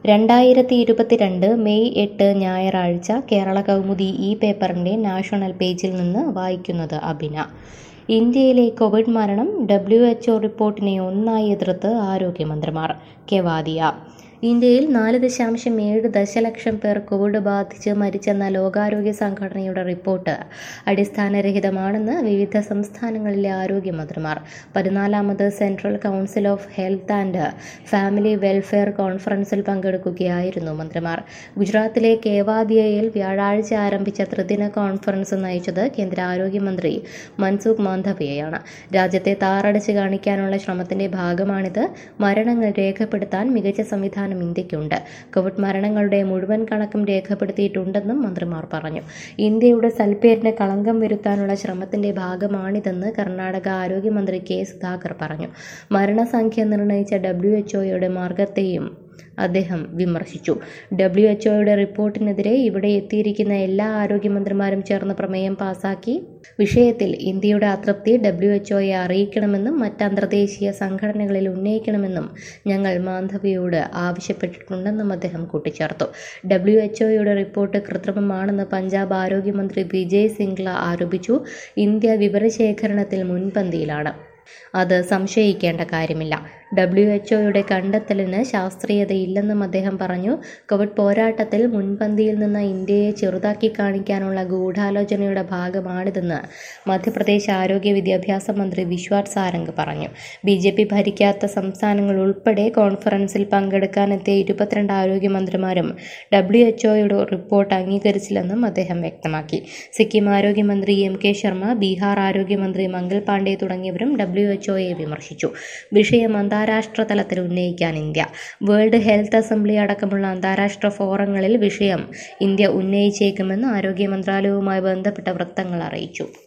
രണ്ടായിരത്തി ഇരുപത്തിരണ്ട് മെയ് എട്ട് ഞായറാഴ്ച കേരള കൗമുദി ഈ പേപ്പറിൻ്റെ നാഷണൽ പേജിൽ നിന്ന് വായിക്കുന്നത് അബിന ഇന്ത്യയിലെ കോവിഡ് മരണം ഡബ്ല്യു എച്ച് ഒ റിപ്പോർട്ടിനെ ഒന്നായി എതിർത്ത് ആരോഗ്യമന്ത്രിമാർ കെവാദിയ ഇന്ത്യയിൽ നാല് ദശാംശം ഏഴ് ദശലക്ഷം പേർ കോവിഡ് ബാധിച്ച് മരിച്ചെന്ന ലോകാരോഗ്യ സംഘടനയുടെ റിപ്പോർട്ട് അടിസ്ഥാനരഹിതമാണെന്ന് വിവിധ സംസ്ഥാനങ്ങളിലെ ആരോഗ്യമന്ത്രിമാർ പതിനാലാമത് central council of health and family welfare കോൺഫറൻസിൽ പങ്കെടുക്കുകയായിരുന്നു മന്ത്രിമാർ ഗുജറാത്തിലെ കേവാദിയയിൽ വ്യാഴാഴ്ച ആരംഭിച്ച ത്രിദിന കോൺഫറൻസ് നയിച്ചത് കേന്ദ്ര ആരോഗ്യമന്ത്രി മൻസുഖ് മാണ്ഡവ്യയാണ് രാജ്യത്തെ താറടിച്ച് കാണിക്കാനുള്ള ശ്രമത്തിന്റെ ഭാഗമാണിത് മരണങ്ങൾ രേഖപ്പെടുത്താൻ മികച്ച സംവിധാനം ഇന്ത്യക്കുണ്ട് കോവിഡ് മരണങ്ങളുടെ മുഴുവൻ കണക്കും രേഖപ്പെടുത്തിയിട്ടുണ്ടെന്നും മന്ത്രിമാർ പറഞ്ഞു ഇന്ത്യയുടെ സൽപ്പേരിന് കളങ്കം വരുത്താനുള്ള ശ്രമത്തിന്റെ ഭാഗമാണിതെന്ന് കർണാടക ആരോഗ്യമന്ത്രി കെ സുധാകർ പറഞ്ഞു മരണസംഖ്യ നിർണയിച്ച ഡബ്ല്യു എച്ച്ഒയുടെ മാർഗത്തെയും അദ്ദേഹം വിമർശിച്ചു ഡബ്ല്യു എച്ച്ഒയുടെ റിപ്പോർട്ടിനെതിരെ ഇവിടെ എത്തിയിരിക്കുന്ന എല്ലാ ആരോഗ്യമന്ത്രിമാരും ചേർന്ന് പ്രമേയം പാസാക്കി വിഷയത്തിൽ ഇന്ത്യയുടെ അതൃപ്തി ഡബ്ല്യു എച്ച്ഒയെ അറിയിക്കണമെന്നും മറ്റ് അന്തർദേശീയ സംഘടനകളിൽ ഉന്നയിക്കണമെന്നും ഞങ്ങൾ മാധവിയോട് ആവശ്യപ്പെട്ടിട്ടുണ്ടെന്നും അദ്ദേഹം കൂട്ടിച്ചേർത്തു ഡബ്ല്യു എച്ച്ഒയുടെ റിപ്പോർട്ട് കൃത്രിമമാണെന്ന് പഞ്ചാബ് ആരോഗ്യമന്ത്രി വിജയ് സിംഗ്ല ആരോപിച്ചു ഇന്ത്യ വിവരശേഖരണത്തിൽ മുൻപന്തിയിലാണ് അത് സംശയിക്കേണ്ട കാര്യമില്ല ഡബ്ല്യു എച്ച്ഒയുടെ കണ്ടെത്തലിന് ശാസ്ത്രീയതയില്ലെന്നും അദ്ദേഹം പറഞ്ഞു കോവിഡ് പോരാട്ടത്തിൽ മുൻപന്തിയിൽ നിന്ന് ഇന്ത്യയെ ചെറുതാക്കി കാണിക്കാനുള്ള ഗൂഢാലോചനയുടെ ഭാഗമാണിതെന്ന് മധ്യപ്രദേശ് ആരോഗ്യ വിദ്യാഭ്യാസ മന്ത്രി വിശ്വാസ് സാരംഗ് പറഞ്ഞു ബി ജെ പി ഭരിക്കാത്ത സംസ്ഥാനങ്ങൾ ഉൾപ്പെടെ കോൺഫറൻസിൽ പങ്കെടുക്കാനെത്തിയ ഇരുപത്തിരണ്ട് ആരോഗ്യമന്ത്രിമാരും ഡബ്ല്യു എച്ച്ഒയുടെ റിപ്പോർട്ട് അംഗീകരിച്ചില്ലെന്നും അദ്ദേഹം വ്യക്തമാക്കി സിക്കിം ആരോഗ്യമന്ത്രി എം കെ ശർമ്മ ബീഹാർ ആരോഗ്യമന്ത്രി മംഗൾ പാണ്ഡെ തുടങ്ങിയവരും ഡബ്ല്യു എച്ച്ഒയെ വിമർശിച്ചു വിഷയം അന്താരാഷ്ട്ര തലത്തിൽ ഉന്നയിക്കാൻ ഇന്ത്യ വേൾഡ് ഹെൽത്ത് അസംബ്ലി അടക്കമുള്ള അന്താരാഷ്ട്ര ഫോറങ്ങളിൽ വിഷയം ഇന്ത്യ ഉന്നയിച്ചേക്കുമെന്ന് ആരോഗ്യ മന്ത്രാലയവുമായി ബന്ധപ്പെട്ട വൃത്തങ്ങൾ അറിയിച്ചു